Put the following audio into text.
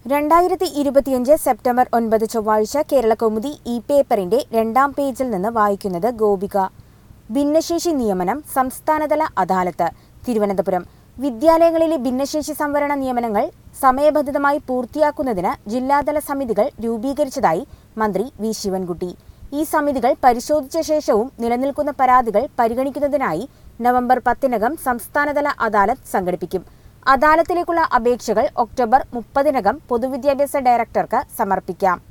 രണ്ടായിരത്തി ഇരുപത്തിയഞ്ച് സെപ്റ്റംബർ ഒൻപത് ചൊവ്വാഴ്ച കേരള കൗമുദി ഈ പേപ്പറിന്റെ രണ്ടാം പേജിൽ നിന്ന് വായിക്കുന്നത് ഗോപിക ഭിന്നശേഷി നിയമനം സംസ്ഥാനതല അദാലത്ത് തിരുവനന്തപുരം വിദ്യാലയങ്ങളിലെ ഭിന്നശേഷി സംവരണ നിയമനങ്ങൾ സമയബന്ധിതമായി പൂർത്തിയാക്കുന്നതിന് ജില്ലാതല സമിതികൾ രൂപീകരിച്ചതായി മന്ത്രി വി ശിവൻകുട്ടി ഈ സമിതികൾ പരിശോധിച്ച ശേഷവും നിലനിൽക്കുന്ന പരാതികൾ പരിഗണിക്കുന്നതിനായി നവംബർ പത്തിനകം സംസ്ഥാനതല അദാലത്ത് സംഘടിപ്പിക്കും അദാലത്തിലേക്കുള്ള അപേക്ഷകൾ ഒക്ടോബർ മുപ്പതിനകം പൊതുവിദ്യാഭ്യാസ ഡയറക്ടർക്ക് സമർപ്പിക്കാം